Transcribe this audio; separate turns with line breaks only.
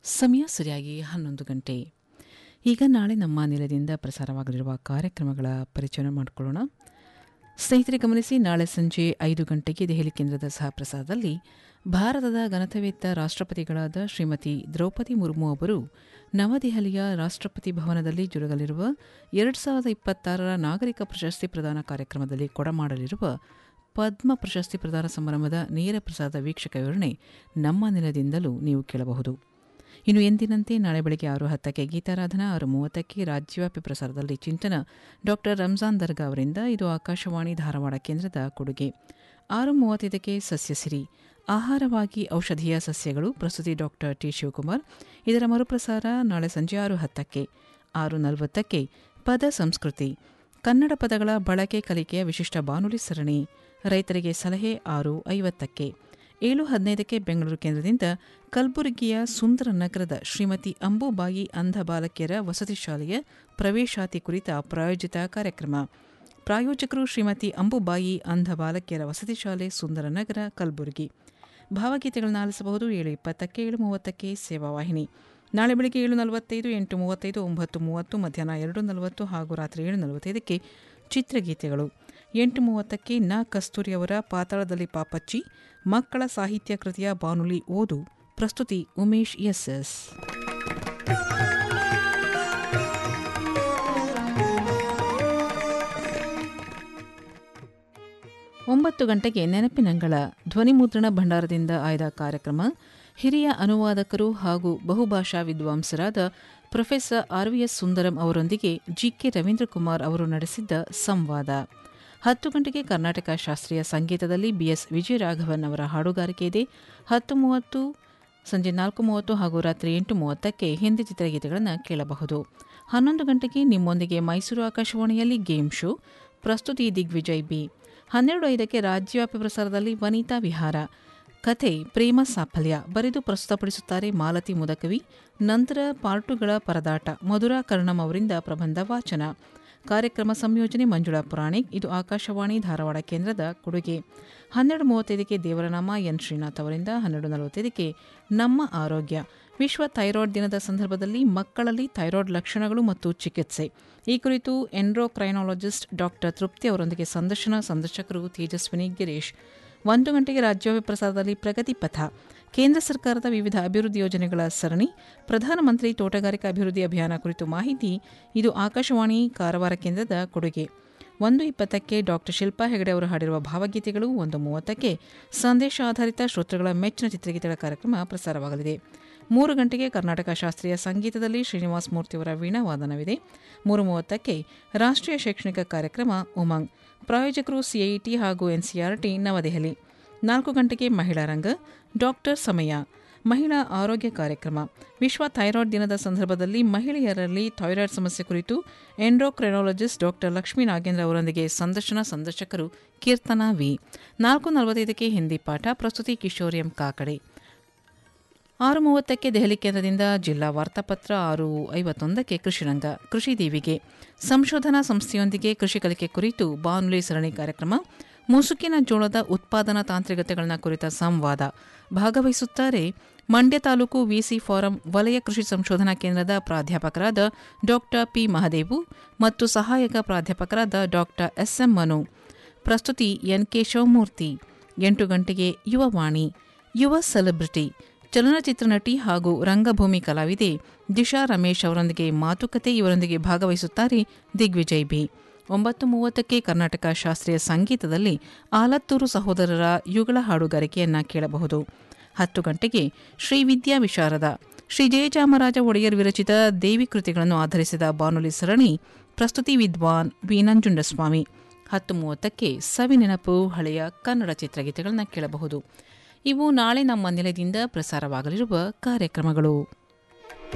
ಸಮಯ ಸರಿಯಾಗಿ ಹನ್ನೊಂದು ಗಂಟೆ ಈಗ ನಾಳೆ ನಮ್ಮ ನಿಲಯದಿಂದ ಪ್ರಸಾರವಾಗಲಿರುವ ಕಾರ್ಯಕ್ರಮಗಳ ಪರಿಚಯ ಮಾಡಿಕೊಳ್ಳೋಣ ಸ್ನೇಹಿತರೆ ಗಮನಿಸಿ ನಾಳೆ ಸಂಜೆ ಐದು ಗಂಟೆಗೆ ದೆಹಲಿ ಕೇಂದ್ರದ ಸಹ ಪ್ರಸಾರದಲ್ಲಿ ಭಾರತದ ಘನತೆವೆತ್ತ ರಾಷ್ಟ್ರಪತಿಗಳಾದ ಶ್ರೀಮತಿ ದ್ರೌಪದಿ ಮುರ್ಮು ಅವರು ನವದೆಹಲಿಯ ರಾಷ್ಟ್ರಪತಿ ಭವನದಲ್ಲಿ ಜರುಗಲಿರುವ ಎರಡು ಸಾವಿರದ ಇಪ್ಪತ್ತಾರರ ನಾಗರಿಕ ಪ್ರಶಸ್ತಿ ಪ್ರದಾನ ಕಾರ್ಯಕ್ರಮದಲ್ಲಿ ಕೊಡಮಾಡಲಿರುವ ಪದ್ಮ ಪ್ರಶಸ್ತಿ ಪ್ರದಾನ ಸಮಾರಂಭದ ನೇರ ಪ್ರಸಾರದ ವೀಕ್ಷಕ ವಿವರಣೆ ನಮ್ಮ ನೆಲದಿಂದಲೂ ನೀವು ಕೇಳಬಹುದು ಇನ್ನು ಎಂದಿನಂತೆ ನಾಳೆ ಬೆಳಗ್ಗೆ ಆರು ಹತ್ತಕ್ಕೆ ಗೀತಾರಾಧನಾ ಆರು ಮೂವತ್ತಕ್ಕೆ ರಾಜ್ಯವ್ಯಾಪಿ ಪ್ರಸಾರದಲ್ಲಿ ಚಿಂತನ ಡಾಕ್ಟರ್ ರಂಜಾನ್ ದರ್ಗಾ ಅವರಿಂದ ಇದು ಆಕಾಶವಾಣಿ ಧಾರವಾಡ ಕೇಂದ್ರದ ಕೊಡುಗೆ ಆರು ಮೂವತ್ತೈದಕ್ಕೆ ಸಸ್ಯಸಿರಿ ಆಹಾರವಾಗಿ ಔಷಧೀಯ ಸಸ್ಯಗಳು ಪ್ರಸ್ತುತಿ ಡಾಕ್ಟರ್ ಟಿ ಶಿವಕುಮಾರ್ ಇದರ ಮರುಪ್ರಸಾರ ನಾಳೆ ಸಂಜೆ ಆರು ಹತ್ತಕ್ಕೆ ಆರು ನಲವತ್ತಕ್ಕೆ ಪದ ಸಂಸ್ಕೃತಿ ಕನ್ನಡ ಪದಗಳ ಬಳಕೆ ಕಲಿಕೆಯ ವಿಶಿಷ್ಟ ಬಾನುಲಿ ಸರಣಿ ರೈತರಿಗೆ ಸಲಹೆ ಆರು ಐವತ್ತಕ್ಕೆ ಏಳು ಹದಿನೈದಕ್ಕೆ ಬೆಂಗಳೂರು ಕೇಂದ್ರದಿಂದ ಕಲಬುರಗಿಯ ಸುಂದರ ನಗರದ ಶ್ರೀಮತಿ ಅಂಬುಬಾಯಿ ಅಂಧ ಬಾಲಕಿಯರ ವಸತಿ ಶಾಲೆಯ ಪ್ರವೇಶಾತಿ ಕುರಿತ ಪ್ರಾಯೋಜಿತ ಕಾರ್ಯಕ್ರಮ ಪ್ರಾಯೋಜಕರು ಶ್ರೀಮತಿ ಅಂಬುಬಾಯಿ ಅಂಧ ಬಾಲಕಿಯರ ವಸತಿ ಶಾಲೆ ಸುಂದರ ನಗರ ಕಲಬುರಗಿ ಭಾವಗೀತೆಗಳನ್ನು ಆಲಿಸಬಹುದು ಏಳು ಇಪ್ಪತ್ತಕ್ಕೆ ಏಳು ಮೂವತ್ತಕ್ಕೆ ಸೇವಾವಾಹಿನಿ ನಾಳೆ ಬೆಳಗ್ಗೆ ಏಳು ನಲವತ್ತೈದು ಎಂಟು ಮೂವತ್ತೈದು ಒಂಬತ್ತು ಮೂವತ್ತು ಮಧ್ಯಾಹ್ನ ಎರಡು ನಲವತ್ತು ಹಾಗೂ ರಾತ್ರಿ ಏಳು ನಲವತ್ತೈದಕ್ಕೆ ಚಿತ್ರಗೀತೆಗಳು ಎಂಟು ಮೂವತ್ತಕ್ಕೆ ನ ಕಸ್ತೂರಿ ಅವರ ಪಾತಾಳದಲ್ಲಿ ಪಾಪಚ್ಚಿ ಮಕ್ಕಳ ಸಾಹಿತ್ಯ ಕೃತಿಯ ಬಾನುಲಿ ಓದು ಪ್ರಸ್ತುತಿ ಉಮೇಶ್ ಎಸ್ ಎಸ್ ಒಂಬತ್ತು ಗಂಟೆಗೆ ನೆನಪಿನಂಗಳ ಧ್ವನಿಮುದ್ರಣ ಭಂಡಾರದಿಂದ ಆಯ್ದ ಕಾರ್ಯಕ್ರಮ ಹಿರಿಯ ಅನುವಾದಕರು ಹಾಗೂ ಬಹುಭಾಷಾ ವಿದ್ವಾಂಸರಾದ professor R V S Sundaram ಅವರೊಂದಿಗೆ ಜಿಕೆ ರವೀಂದ್ರ ಕುಮಾರ್ ಅವರು ನಡೆಸಿದ್ದ ಸಂವಾದ ಹತ್ತು ಗಂಟೆಗೆ ಕರ್ನಾಟಕ ಶಾಸ್ತ್ರೀಯ ಸಂಗೀತದಲ್ಲಿ ಬಿಎಸ್ ವಿಜಯರಾಘವನ್ ಅವರ ಹಾಡುಗಾರಿಕೆ ಇದೆ ಹತ್ತು ಮೂವತ್ತು ಸಂಜೆ ನಾಲ್ಕು ಮೂವತ್ತು ಹಾಗೂ ರಾತ್ರಿ ಎಂಟು ಮೂವತ್ತಕ್ಕೆ ಹಿಂದಿ ಚಿತ್ರಗೀತೆಗಳನ್ನು ಕೇಳಬಹುದು ಹನ್ನೊಂದು ಗಂಟೆಗೆ ನಿಮ್ಮೊಂದಿಗೆ ಮೈಸೂರು ಆಕಾಶವಾಣಿಯಲ್ಲಿ ಗೇಮ್ ಶೋ ಪ್ರಸ್ತುತಿ ದಿಗ್ವಿಜಯ್ ಬಿ ಹನ್ನೆರಡು ಐದಕ್ಕೆ ರಾಜ್ಯವ್ಯಾಪಿ ಪ್ರಸಾರದಲ್ಲಿ ವನಿತಾ ವಿಹಾರ ಕಥೆ ಪ್ರೇಮ ಸಾಫಲ್ಯ ಬರೆದು ಪ್ರಸ್ತುತಪಡಿಸುತ್ತಾರೆ ಮಾಲತಿ ಮುದಕವಿ ನಂತರ ಪಾರ್ಟುಗಳ ಪರದಾಟ ಮಧುರಾ ಕರ್ಣಂ ಅವರಿಂದ ಪ್ರಬಂಧ ವಾಚನ ಕಾರ್ಯಕ್ರಮ ಸಂಯೋಜನೆ ಮಂಜುಳಾ ಪುರಾಣಿಕ್ ಇದು ಆಕಾಶವಾಣಿ ಧಾರವಾಡ ಕೇಂದ್ರದ ಕೊಡುಗೆ ಹನ್ನೆರಡು ಮೂವತ್ತೈದಕ್ಕೆ ದೇವರನಾಮ ಎನ್ ಶ್ರೀನಾಥ್ ಅವರಿಂದ ಹನ್ನೆರಡು ನಲವತ್ತೈದಕ್ಕೆ ನಮ್ಮ ಆರೋಗ್ಯ ವಿಶ್ವ ಥೈರಾಯ್ಡ್ ದಿನದ ಸಂದರ್ಭದಲ್ಲಿ ಮಕ್ಕಳಲ್ಲಿ ಥೈರಾಯ್ಡ್ ಲಕ್ಷಣಗಳು ಮತ್ತು ಚಿಕಿತ್ಸೆ ಈ ಕುರಿತು ಎಂಡ್ರೋಕ್ರೈನಾಲಜಿಸ್ಟ್ ಡಾಕ್ಟರ್ ತೃಪ್ತಿ ಅವರೊಂದಿಗೆ ಸಂದರ್ಶನ ಸಂದರ್ಶಕರು ತೇಜಸ್ವಿನಿ ಗಿರೀಶ್ ಒಂದು ಗಂಟೆಗೆ ರಾಜ್ಯವ್ಯಾಪಿ ಪ್ರಸಾರದಲ್ಲಿ ಪ್ರಗತಿ ಪಥ ಕೇಂದ್ರ ಸರ್ಕಾರದ ವಿವಿಧ ಅಭಿವೃದ್ಧಿ ಯೋಜನೆಗಳ ಸರಣಿ ಪ್ರಧಾನಮಂತ್ರಿ ತೋಟಗಾರಿಕಾ ಅಭಿವೃದ್ಧಿ ಅಭಿಯಾನ ಕುರಿತು ಮಾಹಿತಿ ಇದು ಆಕಾಶವಾಣಿ ಕಾರವಾರ ಕೇಂದ್ರದ ಕೊಡುಗೆ ಒಂದು ಇಪ್ಪತ್ತಕ್ಕೆ ಡಾಕ್ಟರ್ ಶಿಲ್ಪಾ ಹೆಗಡೆ ಅವರು ಹಾಡಿರುವ ಭಾವಗೀತೆಗಳು ಒಂದು ಮೂವತ್ತಕ್ಕೆ ಸಂದೇಶ ಆಧಾರಿತ ಶ್ರೋತೃಗಳ ಮೆಚ್ಚಿನ ಚಿತ್ರಗೀತೆಗಳ ಕಾರ್ಯಕ್ರಮ ಪ್ರಸಾರವಾಗಲಿದೆ ಮೂರು ಗಂಟೆಗೆ ಕರ್ನಾಟಕ ಶಾಸ್ತ್ರೀಯ ಸಂಗೀತದಲ್ಲಿ ಶ್ರೀನಿವಾಸ ಮೂರ್ತಿಯವರ ವೀಣಾವಾದನವಿದೆ ಮೂರು ಮೂವತ್ತಕ್ಕೆ ರಾಷ್ಟ್ರೀಯ ಶೈಕ್ಷಣಿಕ ಕಾರ್ಯಕ್ರಮ ಉಮಂಗ್ ಪ್ರಾಯೋಜಕರು ಸಿಐಟಿ ಹಾಗೂ ಎನ್ಸಿಆರ್ಟಿ ನವದೆಹಲಿ ನಾಲ್ಕು ಗಂಟೆಗೆ ಮಹಿಳಾ ರಂಗ ಡಾಕ್ಟರ್ ಸಮಯ ಮಹಿಳಾ ಆರೋಗ್ಯ ಕಾರ್ಯಕ್ರಮ ವಿಶ್ವ ಥೈರಾಯ್ಡ್ ದಿನದ ಸಂದರ್ಭದಲ್ಲಿ ಮಹಿಳೆಯರಲ್ಲಿ ಥೈರಾಯ್ಡ್ ಸಮಸ್ಯೆ ಕುರಿತು ಎಂಡ್ರೋಕ್ರೆನಾಲಜಿಸ್ಟ್ ಡಾಕ್ಟರ್ ಲಕ್ಷ್ಮೀ ನಾಗೇಂದ್ರ ಅವರೊಂದಿಗೆ ಸಂದರ್ಶನ ಸಂದರ್ಶಕರು ಕೀರ್ತನಾ ವಿ ನಾಲ್ಕು ನಲವತ್ತೈದಕ್ಕೆ ಹಿಂದಿ ಪಾಠ ಪ್ರಸ್ತುತಿ ಕಿಶೋರ್ ಎಂ ಕಾಕಡೆ ಆರು ಮೂವತ್ತಕ್ಕೆ ದೆಹಲಿ ಕೇಂದ್ರದಿಂದ ಜಿಲ್ಲಾ ವಾರ್ತಾಪತ್ರ ಆರು ಐವತ್ತೊಂದಕ್ಕೆ ಕೃಷಿರಂಗ ಕೃಷಿ ದೀವಿಗೆ ಸಂಶೋಧನಾ ಸಂಸ್ಥೆಯೊಂದಿಗೆ ಕೃಷಿ ಕಲಿಕೆ ಕುರಿತು ಬಾನುಲಿ ಸರಣಿ ಕಾರ್ಯಕ್ರಮ ಮುಸುಕಿನ ಜೋಳದ ಉತ್ಪಾದನಾ ತಾಂತ್ರಿಕತೆಗಳನ್ನ ಕುರಿತ ಸಂವಾದ ಭಾಗವಹಿಸುತ್ತಾರೆ ಮಂಡ್ಯ ತಾಲೂಕು ವಿಸಿ ಫಾರಂ ವಲಯ ಕೃಷಿ ಸಂಶೋಧನಾ ಕೇಂದ್ರದ ಪ್ರಾಧ್ಯಾಪಕರಾದ ಡಾಕ್ಟರ್ ಪಿ ಮಹದೇವು ಮತ್ತು ಸಹಾಯಕ ಪ್ರಾಧ್ಯಾಪಕರಾದ ಡಾಕ್ಟರ್ ಎಸ್ಎಂ ಮನು ಪ್ರಸ್ತುತಿ ಎನ್ ಕೆ ಶಿವಮೂರ್ತಿ ಎಂಟು ಗಂಟೆಗೆ ಯುವವಾಣಿ ಯುವ ಸೆಲೆಬ್ರಿಟಿ ಚಲನಚಿತ್ರ ನಟಿ ಹಾಗೂ ರಂಗಭೂಮಿ ಕಲಾವಿದೆ ದಿಶಾ ರಮೇಶ್ ಅವರೊಂದಿಗೆ ಮಾತುಕತೆ ಇವರೊಂದಿಗೆ ಭಾಗವಹಿಸುತ್ತಾರೆ ದಿಗ್ವಿಜಯ್ ಬಿ ಒಂಬತ್ತು ಮೂವತ್ತಕ್ಕೆ ಕರ್ನಾಟಕ ಶಾಸ್ತ್ರೀಯ ಸಂಗೀತದಲ್ಲಿ ಆಲತ್ತೂರು ಸಹೋದರರ ಯುಗಳ ಹಾಡುಗಾರಿಕೆಯನ್ನ ಕೇಳಬಹುದು ಹತ್ತು ಗಂಟೆಗೆ ಶ್ರೀ ವಿದ್ಯಾ ವಿಶಾರದ ಶ್ರೀ ಜಯಚಾಮರಾಜ ಒಡೆಯರ್ ವಿರಚಿತ ದೇವಿ ಕೃತಿಗಳನ್ನು ಆಧರಿಸಿದ ಬಾನುಲಿ ಸರಣಿ ಪ್ರಸ್ತುತಿ ವಿದ್ವಾನ್ ವಿ ನಂಜುಂಡಸ್ವಾಮಿ ಹತ್ತು ಮೂವತ್ತಕ್ಕೆ ಸವಿ ನೆನಪು ಹಳೆಯ ಕನ್ನಡ ಚಿತ್ರಗೀತೆಗಳನ್ನ ಕೇಳಬಹುದು ಇವು ನಾಳೆ ನಮ್ಮ ನೆಲದಿಂದ ಪ್ರಸಾರವಾಗಲಿರುವ ಕಾರ್ಯಕ್ರಮಗಳು